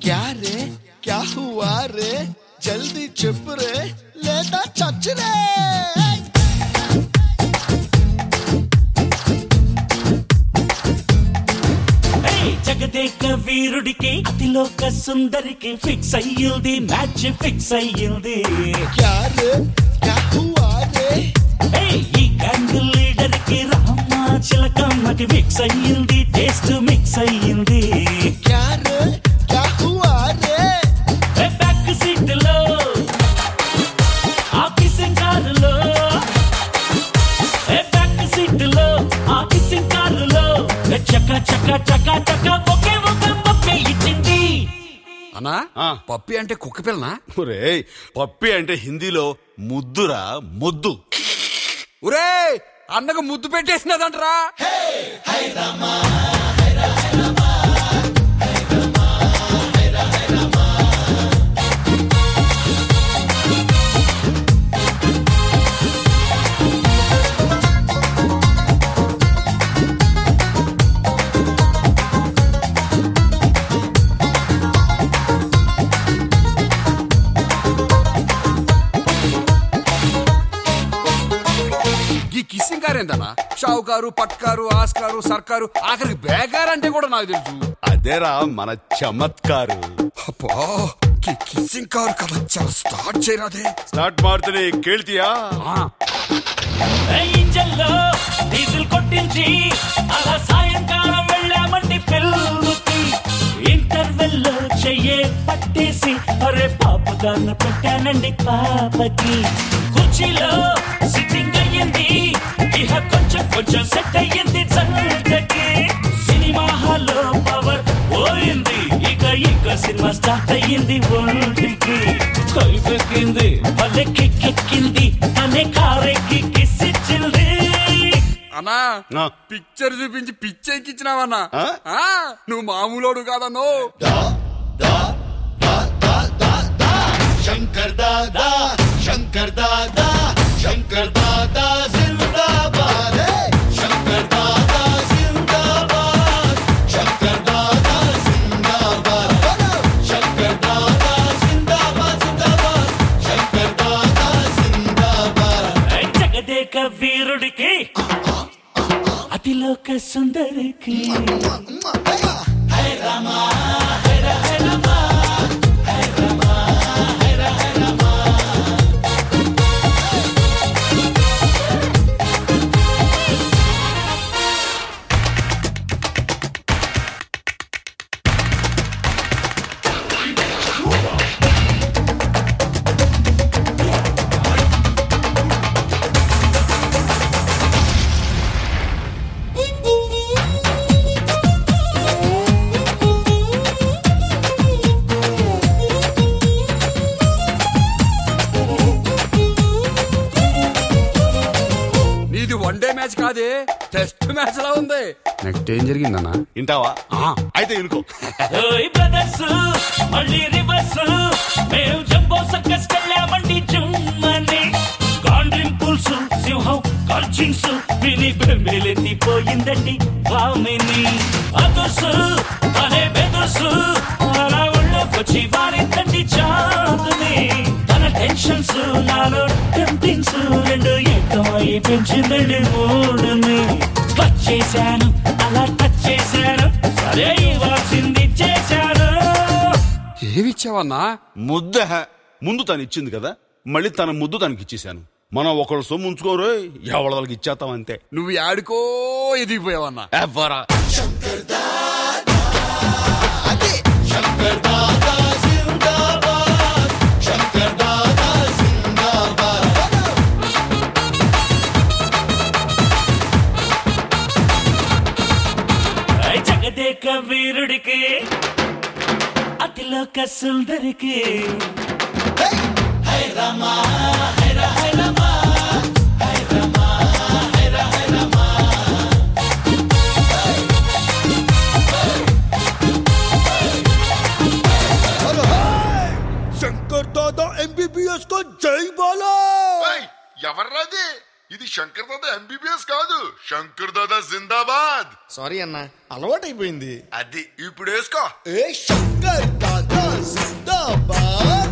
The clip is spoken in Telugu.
క్యా రే క్యా హువా రే జల్దీ చెప్పు రే లేదా చచ్చురే ఏయ్, జగదేక వీరుడికి అతిలోక సుందరికి ఫిక్స్ అయ్యింది మ్యాచ్ ఫిక్స్ అయ్యింది క్యా రే క్యా హువా రే ఏయ్, ఈ గ్యాంగ్ లీడర్ కి రామ చిలకమ్మకి మిక్స్ అయ్యింది టేస్ట్ మిక్స్ అయ్యింది క్యా రే క్యా హువా రే ఏ బ్యాక్ సీట్ లో ఆఫీస్ కారులో ఏ బ్యాక్ సీట్ లో ఆఫీస్ కారులో ఏ చక్క చక్క చక్క చక్క ఒకే ఒక పప్పే ఇచ్చింది అన్నా ఆ. పప్పి అంటే కుక్క పిల్లనా ఒరేయ్ పప్పి అంటే హిందీలో ముద్దురా ముద్దు ఒరే అన్నకు ముద్దు పెట్టేసినదంటరా ఈ కిస్సింగ్ కారు ఏందన్నా షావుకారు పట్కారు ఆస్కారు సర్కారు ఆఖరికి బేకారు అంటే కూడా నాకు తెలుసు అదేరా మన చమత్కారు అబ్బా ఈ కిస్సింగ్ కారు కదా చాలా స్టార్ట్ చేయరాదే స్టార్ట్ ಮಾಡ್ತೀನಿ ಕೇಳ್ತೀಯಾ ఏ ఇంజన్లో డీజిల్ కొట్టించి అలా సాయంకాలం వెళ్ళామండి పెళ్ళుకి ఇంటర్వెల్ లో చెయ్యే పట్టేసి అరే పాపగాను పెట్టానండి పాపకి కుర్చీలో సిట్టింగ్ అయ్యింది ఇహ కొంచెం కొంచెం సెట్ అయ్యింది జంటకి సినిమా హాల్లో పవర్ పోయింది ఇక ఇక సినిమా స్టార్ట్ అయ్యింది ఒంటికి కైపెక్కింది భలే కిక్కెక్కింది అనే కారెక్కి కిసిచ్చింది అన్నా ఆ. పిక్చర్ చూపించి పిచ్చెక్కిచ్చినావన్నా ఆ? ఆ, నువ్వు మామూలోడు కాదన్నో శంకర్ దాదా శంకర్ దాదా శంకర్ దాదా జిందాబాద్ శంకర్ దాదా జిందాబాద్ శంకర్ దాదా జిందాబాద్ శంకర్ దాదా జిందాబాద్ జిందాబాద్ శంకర్ దాదా జిందాబాద్ జగదేక వీరుడికి అతిలోక సుందరికి నీది వన్ డే మ్యాచ్ కాదే టెస్ట్ మ్యాచ్ లా ఉంది నెక్స్ట్ ఏం జరిగిందన్నా వింటావా అయితే ఇనుకో ఓయ్ బ్రదర్స్ మళ్ళీ రివర్స్ మేము జంబో సర్కస్ కెళ్ళామండి జుమ్మని కాండ్రింపుల్స్ సింహం కల్చింగ్స్ విని బెంబేలెత్తిపోయిందండి భామిని అదుర్సు అనే బెదుర్సు అలా ఒళ్ళోకొచ్చి వారిందండి చాదుని తన టెన్షన్స్ నాలో టెంప్టింగ్స్ రెండు ఏకమై పెంచిందండి మూడుని టచ్ చేశాను అలా టచ్ చేశాను సరే ఇవ్వాల్సింది చేశాను ఏమిచ్చావన్నా ముద్ద ముందు తను ఇచ్చింది కదా మళ్ళీ తన ముద్దు తనకి ఇచ్చేసాను మనం ఒకళ్ళ సొమ్ము ఉంచుకోరు ఎవరి వాళ్ళకి ఇచ్చేస్తాం అంతే నువ్వు యాడికో ఎదిగిపోయావన్నా ఎవ్వరా శంకర్ దాదా జిందాబాద్ శంకర్ దాదా జిందాబాద్ ఐ జగదేక వీరుడికి అతిలోక సుందరికి శంకర్ దాదా ఎంబీబీఎస్ తో జై బాలా ఏయ్, ఎవర్రాది ఇది శంకర్ దాదా ఎంబీబీఎస్ కాదు శంకర్ దాదా జిందాబాద్ సారీ అన్న అలవాటైపోయింది అది ఇప్పుడు వేసుకో ఏ శంకర్ దాదా జిందాబాద్